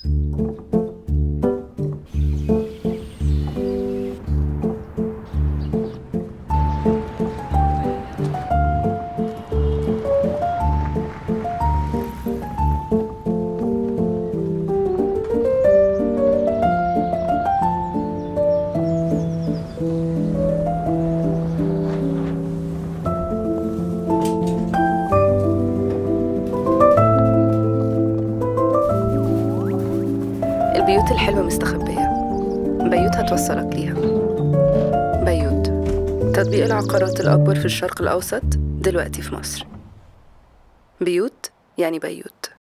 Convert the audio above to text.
البيوت الحلوة مستخبية بيوت هتوصلك ليها بيوت تطبيق العقارات الأكبر في الشرق الأوسط دلوقتي في مصر بيوت يعني بيوت